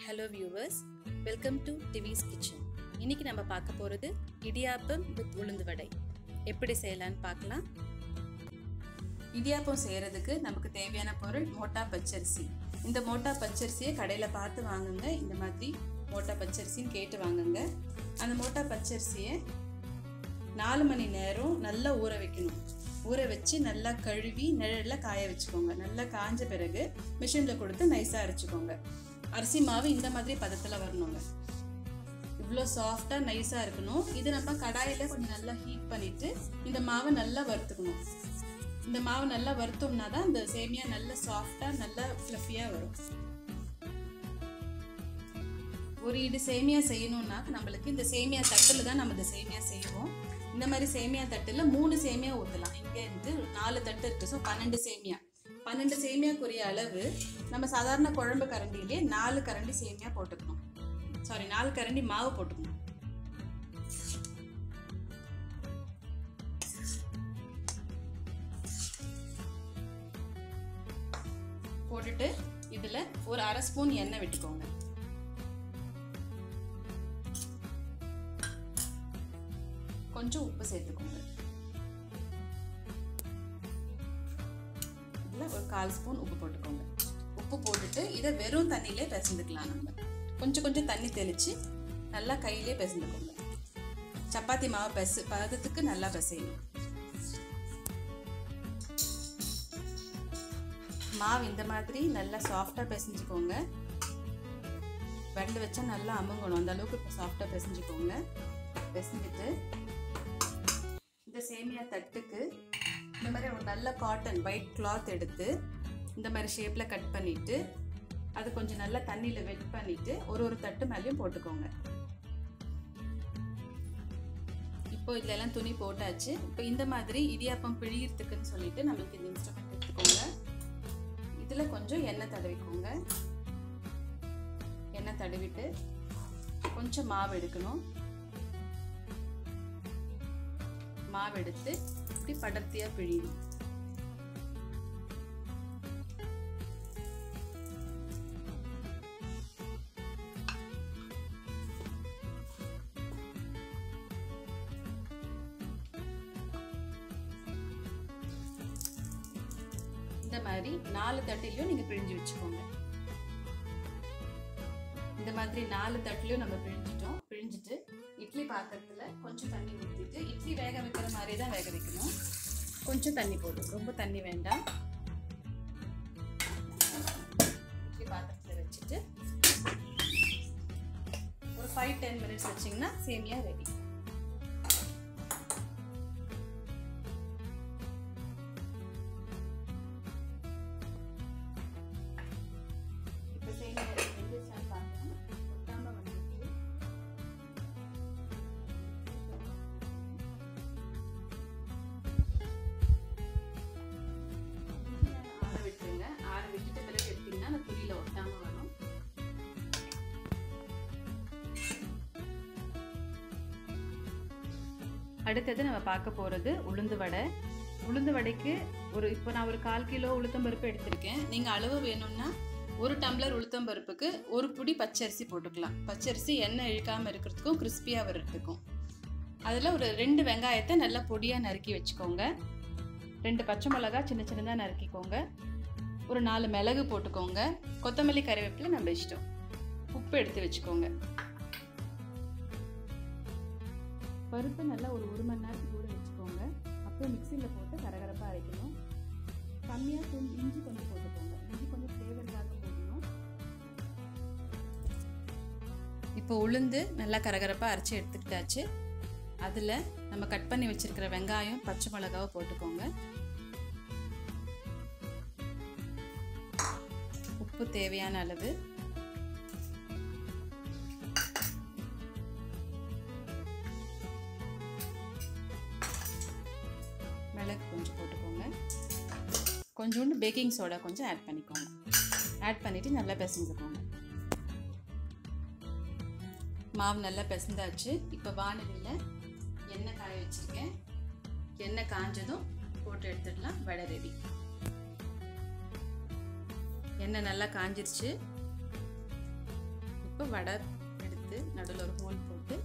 hello viewers welcome to TV's kitchen இன்னைக்கு நம்ம பார்க்க போகிறது இடியாப்பம் வித் உளுந்து வடை எப்படி செய்யலான்னு பார்க்கலாம் இடியாப்பம் செய்கிறதுக்கு நமக்கு தேவையான பொருள் மோட்டா பச்சரிசி இந்த மோட்டா பச்சரிசியை கடையில் பார்த்து வாங்குங்க இந்த மாதிரி மோட்டா பச்சரிசின்னு கேட்டு வாங்குங்க அந்த மோட்டா பச்சரிசியை நாலு மணி நேரம் நல்லா ஊற வைக்கணும் ஊற வச்சு நல்லா கழுவி நிழலில் காய வச்சுக்கோங்க நல்லா காஞ்ச பிறகு மிஷினில் கொடுத்து நைஸாக அரைச்சிக்கோங்க அரிசி மாவு இந்த மாதிரி பதத்தில் வரணுங்க இவ்வளோ சாஃப்டாக நைஸாக இருக்கணும் இது நம்ம கடாயில் கொஞ்சம் நல்லா ஹீட் பண்ணிவிட்டு இந்த மாவை நல்லா வறுத்துக்கணும் இந்த மாவு நல்லா வறுத்தோம்னா தான் இந்த சேமியா நல்லா சாஃப்டாக நல்லா ஃப்ளஃபியாக வரும் ஒரு இடு சேமியா செய்யணும்னா நம்மளுக்கு இந்த சேமியா தட்டில் தான் நம்ம இந்த சேமியா செய்வோம் இந்த மாதிரி சேமியா தட்டில் மூணு சேமியா ஊற்றலாம் இங்கே இருந்து நாலு தட்டு இருக்குது ஸோ பன்னெண்டு சேமியா பன்னெண்டு சேமியாக்குரிய அளவு நம்ம சாதாரண குழம்பு கரண்டிலே நாலு கரண்டி சேமியா போட்டுக்கணும் சாரி நாலு கரண்டி மாவு போட்டுக்கணும் போட்டுட்டு இதில் ஒரு அரை ஸ்பூன் எண்ணெய் விட்டுக்கோங்க கொஞ்சம் உப்பு சேர்த்துக்கோங்க இதில் ஒரு கால் ஸ்பூன் உப்பு போட்டுக்கோங்க உப்பு போட்டுட்டு இதை வெறும் தண்ணியிலே பிசைஞ்சுக்கலாம் நம்ம கொஞ்சம் கொஞ்சம் தண்ணி தெளித்து நல்லா கையிலே பிசைஞ்சுக்கோங்க சப்பாத்தி மாவு பெசு பதத்துக்கு நல்லா பிசையணும் மாவு இந்த மாதிரி நல்லா சாஃப்டாக பிசைஞ்சுக்கோங்க வெள்ளை வச்சா நல்லா அமுங்கணும் அந்த அளவுக்கு இப்போ சாஃப்டாக பிசைஞ்சுக்கோங்க பிசைஞ்சிட்டு இந்த சேமியா தட்டுக்கு இந்த மாதிரி ஒரு நல்ல காட்டன் ஒயிட் கிளாத் எடுத்து இந்த மாதிரி ஷேப்பில் கட் பண்ணிவிட்டு அது கொஞ்சம் நல்லா தண்ணியில் வெட் பண்ணிவிட்டு ஒரு ஒரு தட்டு மேலேயும் போட்டுக்கோங்க இப்போ இதுல எல்லாம் துணி போட்டாச்சு இப்போ இந்த மாதிரி இடியாப்பம் பிழியறதுக்குன்னு சொல்லிட்டு நம்மளுக்கு இந்த இன்ஸ்ட்ருமெண்ட் எடுத்துக்கோங்க இதில் கொஞ்சம் எண்ணெய் தடவிக்கோங்க எண்ணெய் தடவிட்டு கொஞ்சம் மாவு எடுக்கணும் மாவு எடுத்து இப்படி படர்த்தியாக பிழியணும் இந்த மாதிரி நாலு தட்டிலையும் நீங்கள் பிழிஞ்சு வச்சுக்கோங்க இந்த மாதிரி நாலு தட்டுலையும் நம்ம பிழிஞ்சிட்டோம் பிழிஞ்சிட்டு இட்லி பாத்திரத்தில் கொஞ்சம் தண்ணி ஊற்றிட்டு இட்லி வேக வைக்கிற மாதிரி தான் வேக வைக்கணும் கொஞ்சம் தண்ணி போடும் ரொம்ப தண்ணி வேண்டாம் இட்லி பாத்திரத்தில் வச்சுட்டு ஒரு ஃபைவ் டென் மினிட்ஸ் வச்சிங்கன்னா சேமியா ரெடி இப்போ சேமியா வெந்துச்சான்னு பார்க்கணும் ஒட்டாம வந்துச்சு ஆற விட்டுருங்க ஆற விட்டுட்டு பிறகு எடுத்தீங்கன்னா அந்த துணியில ஒட்டாம வரும் அடுத்தது நம்ம பார்க்க போகிறது உளுந்து வடை உளுந்து வடைக்கு ஒரு இப்போ நான் ஒரு கால் கிலோ உளுத்தம்பருப்பு எடுத்திருக்கேன் நீங்கள் அளவு வேணும்னா ஒரு டம்ளர் உளுத்தம்பருப்புக்கு ஒரு புடி பச்சரிசி போட்டுக்கலாம் பச்சரிசி எண்ணெய் இழுக்காமல் இருக்கிறதுக்கும் கிறிஸ்பியாக வர்றதுக்கும் அதில் ஒரு ரெண்டு வெங்காயத்தை நல்லா பொடியாக நறுக்கி வச்சுக்கோங்க ரெண்டு பச்சை மிளகா சின்ன சின்னதாக நறுக்கிக்கோங்க ஒரு நாலு மிளகு போட்டுக்கோங்க கொத்தமல்லி கறிவேப்பிலை நம்ம இஷ்டம் உப்பு எடுத்து வச்சுக்கோங்க பருப்பு நல்லா ஒரு ஒரு மணி நேரத்துக்கு கூட வச்சுக்கோங்க அப்புறம் மிக்சியில் போட்டு கரகரப்பாக அரைக்கணும் கம்மியாக கொஞ்சம் இஞ்சி கொஞ்சம் போட்டுக்கோங்க இஞ்சி கொஞ்சம் ஃப்ளேவருக்காக போடணும் இப்போ உளுந்து நல்லா கரகரப்பாக அரைச்சி எடுத்துக்கிட்டாச்சு அதில் நம்ம கட் பண்ணி வச்சுருக்கிற வெங்காயம் பச்சை மிளகாவை போட்டுக்கோங்க உப்பு தேவையான அளவு மிளகு கொஞ்சம் போட்டுக்கோங்க கொஞ்சோண்டு பேக்கிங் சோடா கொஞ்சம் ஆட் பண்ணிக்கோங்க ஆட் பண்ணிவிட்டு நல்லா பிசைஞ்சுக்கோங்க மாவு நல்லா பிசைந்தாச்சு இப்போ வானலியில் எண்ணெய் காய வச்சுருக்கேன் எண்ணெய் காஞ்சதும் போட்டு எடுத்துடலாம் வடை ரெடி எண்ணெய் நல்லா காஞ்சிருச்சு இப்போ வடை எடுத்து நடுவில் ஒரு ஹோல் போட்டு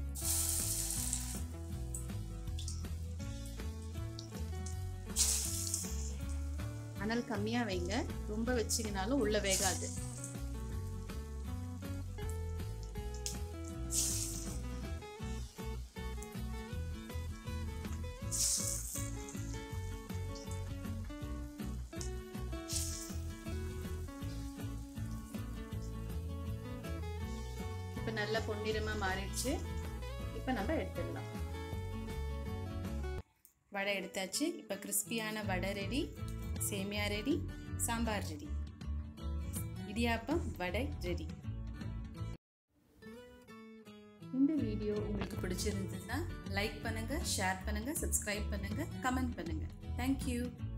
அனல் கம்மியாக வைங்க ரொம்ப வச்சிங்கனாலும் உள்ளே வேகாது இப்போ நல்லா பொன்னிறமாக மாறிடுச்சு இப்போ நம்ம எடுத்துடலாம் வடை எடுத்தாச்சு இப்போ கிறிஸ்பியான vada ready semiya ready sambar ready idiyappam vada ready இந்த வீடியோ உங்களுக்கு பிடிச்சிருந்ததுன்னா லைக் பண்ணுங்கள் ஷேர் பண்ணுங்கள் சப்ஸ்கிரைப் பண்ணுங்கள் கமெண்ட் பண்ணுங்கள் தேங்க்யூ